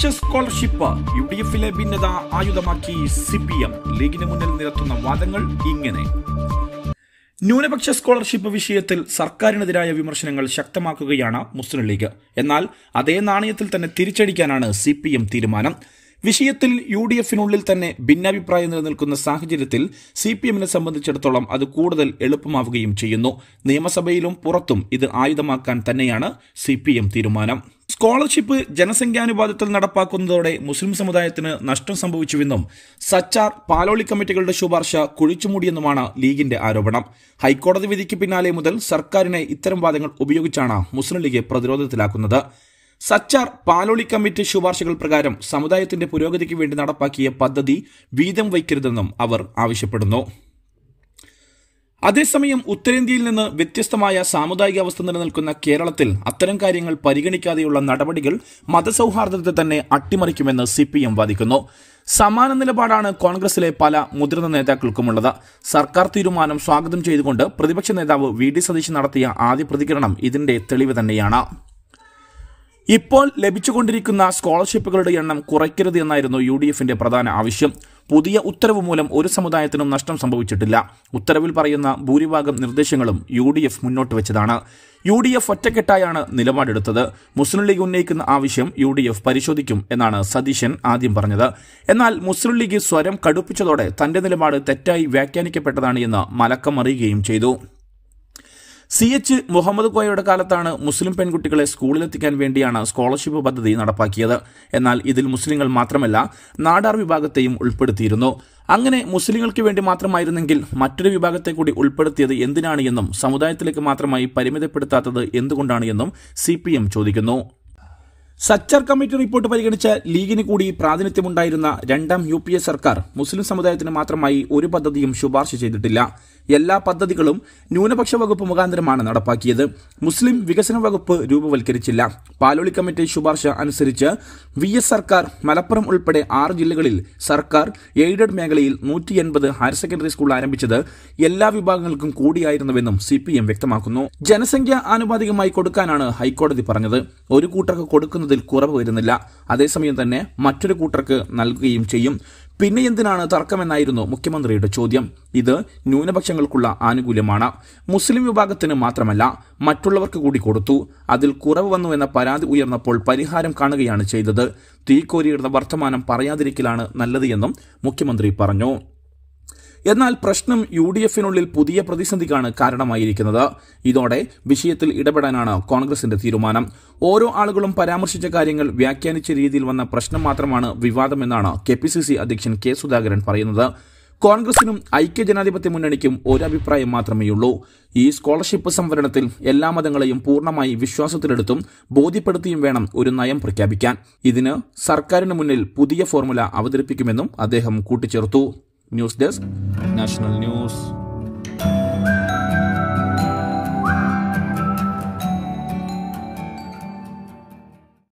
ന്യൂനപക്ഷ scholarship U D എഫിലെ ഭിന്നത ആയുധമാക്കി സി പി എം ലീഗിന് മുന്നിൽ നിരത്തുന്ന വാദങ്ങൾ ഇങ്ങനെ ന്യൂനപക്ഷ സ്കോളർഷിപ്പ് വിഷയത്തിൽ സർക്കാരിനെതിരായ വിമർശനങ്ങൾ ശക്തമാക്കുകയാണ് മുസ്ലിം ലീഗ് എന്നാൽ അതേ നാണയത്തിൽ തന്നെ തിരിച്ചടിക്കാനാണ് സി പി എം തീരുമാനം വിഷയത്തിൽ യു ഡി എഫിനുള്ളിൽ തന്നെ ഭിന്നാഭിപ്രായം നിലനിൽക്കുന്ന സാഹചര്യത്തിൽ സി പി എമ്മിനെ സംബന്ധിച്ചിടത്തോളം അത് കൂടുതൽ എളുപ്പമാവുകയും ചെയ്യുന്നു നിയമസഭയിലും പുറത്തും ഇത് ആയുധമാക്കാൻ തന്നെയാണ് സി പി എം തീരുമാനം സ്കോളർഷിപ്പ് ജനസംഖ്യാനുപാതത്തിൽ നടപ്പാക്കുന്നതോടെ മുസ്ലിം സമുദായത്തിന് നഷ്ടം സംഭവിച്ചുവെന്നും സച്ചാർ പാലോളി കമ്മിറ്റികളുടെ ശുപാർശ കുഴിച്ചുമൂടിയെന്നുമാണ് ലീഗിന്റെ ആരോപണം ഹൈക്കോടതി വിധിക്ക് പിന്നാലെ മുതൽ സർക്കാരിനെ ഇത്തരം വാദങ്ങൾ ഉപയോഗിച്ചാണ് മുസ്ലിം ലീഗ് പ്രതിരോധത്തിലാക്കുന്നത് സച്ചാർ പാലോളി കമ്മിറ്റി ശുപാർശകൾ പ്രകാരം സമുദായത്തിന്റെ പുരോഗതിക്ക് വേണ്ടി നടപ്പാക്കിയ പദ്ധതി വീതം വയ്ക്കരുതെന്നും അവർ ആവശ്യപ്പെടുന്നു അതേസമയം ഉത്തരേന്ത്യയിൽ നിന്ന് വ്യത്യസ്തമായ സാമുദായിക അവസ്ഥ നിലനിൽക്കുന്ന കേരളത്തിൽ അത്തരം കാര്യങ്ങൾ പരിഗണിക്കാതെയുള്ള നടപടികൾ മതസൌഹാർദ്ദത്തെ തന്നെ അട്ടിമറിക്കുമെന്ന് സി പി എം വാദിക്കുന്നു സമാന നിലപാടാണ് കോൺഗ്രസിലെ പല മുതിർന്ന നേതാക്കൾക്കുമുള്ളത് സർക്കാർ തീരുമാനം സ്വാഗതം ചെയ്തുകൊണ്ട് പ്രതിപക്ഷ നേതാവ് വി ഡി സതീശൻ നടത്തിയ ആദ്യ പ്രതികരണം ഇതിന്റെ തെളിവ് തന്നെയാണ് ഇപ്പോൾ ലഭിച്ചുകൊണ്ടിരിക്കുന്ന സ്കോളർഷിപ്പുകളുടെ എണ്ണം കുറയ്ക്കരുത് എന്നായിരുന്നു യു ഡി എഫിന്റെ പ്രധാന ആവശ്യം പുതിയ ഉത്തരവ് മൂലം ഒരു സമുദായത്തിനും നഷ്ടം സംഭവിച്ചിട്ടില്ല ഉത്തരവിൽ പറയുന്ന ഭൂരിഭാഗം നിർദ്ദേശങ്ങളും യു ഡി എഫ് മുന്നോട്ട് വെച്ചതാണ് യു ഡി എഫ് ഒറ്റക്കെട്ടായാണ് നിലപാടെടുത്തത് മുസ്ലിം ലീഗ് ഉന്നയിക്കുന്ന ആവശ്യം യു ഡി എഫ് പരിശോധിക്കും എന്നാണ് സതീശൻ ആദ്യം പറഞ്ഞത് എന്നാൽ മുസ്ലിം ലീഗ് സ്വരം കടുപ്പിച്ചതോടെ തന്റെ നിലപാട് തെറ്റായി വ്യാഖ്യാനിക്കപ്പെട്ടതാണ് എന്ന് മലക്കം അറിയുകയും ചെയ്തു സി എച്ച് മുഹമ്മദ് കോയയുടെ കാലത്താണ് മുസ്ലിം പെൺകുട്ടികളെ സ്കൂളിലെത്തിക്കാൻ വേണ്ടിയാണ് സ്കോളർഷിപ്പ് പദ്ധതി നടപ്പാക്കിയത് എന്നാൽ ഇതിൽ മുസ്ലിങ്ങൾ മാത്രമല്ല നാടാർ വിഭാഗത്തെയും ഉൾപ്പെടുത്തിയിരുന്നു അങ്ങനെ മുസ്ലിങ്ങൾക്ക് വേണ്ടി മാത്രമായിരുന്നെങ്കിൽ മറ്റൊരു വിഭാഗത്തെ കൂടി ഉൾപ്പെടുത്തിയത് എന്തിനാണ് എന്നും സമുദായത്തിലേക്ക് മാത്രമായി പരിമിതപ്പെടുത്താത്തത് എന്തുകൊണ്ടാണ് എന്നും സി ചോദിക്കുന്നു സച്ചർ കമ്മിറ്റി റിപ്പോർട്ട് പരിഗണിച്ച ലീഗിന് കൂടി പ്രാതിനിധ്യമുണ്ടായിരുന്ന രണ്ടാം യു പി എ സർക്കാർ മുസ്ലിം സമുദായത്തിന് മാത്രമായി ഒരു പദ്ധതിയും ശുപാർശ ചെയ്തിട്ടില്ല എല്ലാ പദ്ധതികളും ന്യൂനപക്ഷ വകുപ്പ് മുഖാന്തരമാണ് നടപ്പാക്കിയത് മുസ്ലിം വികസന വകുപ്പ് രൂപവൽക്കരിച്ചില്ല പാലോളി കമ്മിറ്റി ശുപാർശ അനുസരിച്ച് വി എസ് സർക്കാർ മലപ്പുറം ഉൾപ്പെടെ ആറ് ജില്ലകളിൽ സർക്കാർ എയ്ഡഡ് മേഖലയിൽ നൂറ്റി എൺപത് ഹയർ സെക്കൻഡറി സ്കൂൾ ആരംഭിച്ചത് എല്ലാ വിഭാഗങ്ങൾക്കും കൂടിയായിരുന്നുവെന്നും സി പി എം വ്യക്തമാക്കുന്നു ജനസംഖ്യ ആനുപാതികമായി കൊടുക്കാനാണ് ഹൈക്കോടതി പറഞ്ഞത് ഒരു കൂട്ടർക്ക് കൊടുക്കുന്നതിൽ കുറവ് വരുന്നില്ല അതേസമയം തന്നെ മറ്റൊരു കൂട്ടർക്ക് നൽകുകയും ചെയ്യും പിന്നെ എന്തിനാണ് തർക്കമെന്നായിരുന്നു മുഖ്യമന്ത്രിയുടെ ചോദ്യം ഇത് ന്യൂനപക്ഷങ്ങൾക്കുള്ള ആനുകൂല്യമാണ് മുസ്ലിം വിഭാഗത്തിന് മാത്രമല്ല മറ്റുള്ളവർക്ക് കൂടി കൊടുത്തു അതിൽ കുറവ് വന്നുവെന്ന പരാതി ഉയർന്നപ്പോൾ പരിഹാരം കാണുകയാണ് ചെയ്തത് തീക്കോരിയിടുന്ന വർത്തമാനം പറയാതിരിക്കലാണ് നല്ലത് എന്നും മുഖ്യമന്ത്രി പറഞ്ഞു എന്നാൽ പ്രശ്നം യു ഡി എഫിനുള്ളിൽ പുതിയ പ്രതിസന്ധിക്കാണ് കാരണമായിരിക്കുന്നത് ഇതോടെ വിഷയത്തിൽ ഇടപെടാനാണ് കോൺഗ്രസിന്റെ തീരുമാനം ഓരോ ആളുകളും പരാമർശിച്ച കാര്യങ്ങൾ വ്യാഖ്യാനിച്ച രീതിയിൽ വന്ന പ്രശ്നം മാത്രമാണ് വിവാദമെന്നാണ് കെ പി സി സി അധ്യക്ഷൻ കെ സുധാകരൻ പറയുന്നത് കോൺഗ്രസിനും ഐക്യജനാധിപത്യ മുന്നണിക്കും ഒരു അഭിപ്രായം മാത്രമേയുള്ളൂ ഈ സ്കോളർഷിപ്പ് സംവരണത്തിൽ എല്ലാ മതങ്ങളെയും പൂർണ്ണമായി വിശ്വാസത്തിലെടുത്തും ബോധ്യപ്പെടുത്തിയും വേണം ഒരു നയം പ്രഖ്യാപിക്കാൻ ഇതിന് സർക്കാരിന് മുന്നിൽ പുതിയ ഫോർമുല അവതരിപ്പിക്കുമെന്നും അദ്ദേഹം കൂട്ടിച്ചേർത്തു ന്യൂസ് ഡെസ്ക് നാഷണൽ ന്യൂസ്